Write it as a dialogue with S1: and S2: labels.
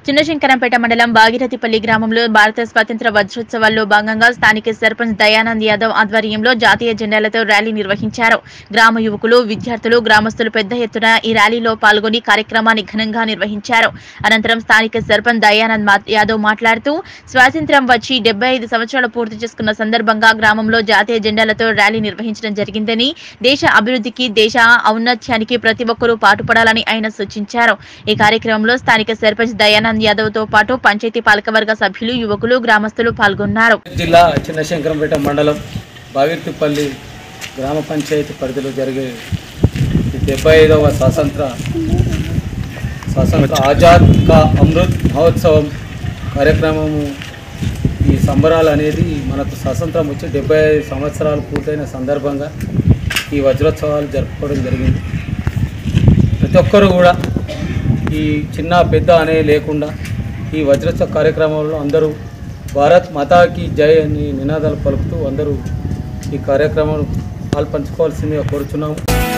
S1: చిన్నశంకరంపేట మండలం బాగిరతిపల్లి గ్రామంలో భారత స్వాతంత్ర వజ్రోత్సవాల్లో భాగంగా స్థానిక సర్పంచ్ దయానంద్ యాదవ్ ఆధ్వర్యంలో జాతీయ జెండాలతో ర్యాలీ నిర్వహించారు గ్రామ యువకులు విద్యార్థులు గ్రామస్తులు పెద్ద ఎత్తున ఈ ర్యాలీలో పాల్గొని కార్యక్రమాన్ని ఘనంగా నిర్వహించారు అనంతరం స్థానిక సర్పంచ్ దయానంద్ మా- యాదవ్ మాట్లాడుతూ స్వాతంత్ర్యం వచ్చి డెబ్బై ఐదు సంవత్సరాలు పూర్తి చేసుకున్న సందర్భంగా గ్రామంలో జాతీయ జెండాలతో ర్యాలీ నిర్వహించడం జరిగిందని దేశ అభివృద్ధికి దేశ ఔన్నత్యానికి ప్రతి ఒక్కరూ పాటుపడాలని ఆయన సూచించారు ఈ కార్యక్రమంలో స్థానిక సర్పంచ్ దయానంద్ యాదవ్ తో పాటు పంచాయతీ పాలకవర్గ సభ్యులు యువకులు గ్రామస్తులు పాల్గొన్నారు
S2: జిల్లా చిన్నశంకరంపేట మండలం బాగిర్తిపల్లి గ్రామ పంచాయతీ పరిధిలో జరిగే డెబ్బై ఐదవ స్వాతంత్ర స్వాతంత్ర ఆజాద్ కా అమృత్ మహోత్సవం కార్యక్రమము ఈ సంబరాలు అనేది మనకు స్వాతంత్రం వచ్చి డెబ్బై ఐదు సంవత్సరాలు పూర్తయిన సందర్భంగా ఈ వజ్రోత్సవాలు జరుపుకోవడం జరిగింది ప్రతి ఒక్కరు కూడా ఈ చిన్న పెద్ద అనే లేకుండా ఈ వజ్రోత్సవ కార్యక్రమంలో అందరూ భారత్ మాతాకి జై అని నినాదాలు పలుకుతూ అందరూ ఈ కార్యక్రమం పాల్పంచుకోవాల్సిందిగా కోరుచున్నాము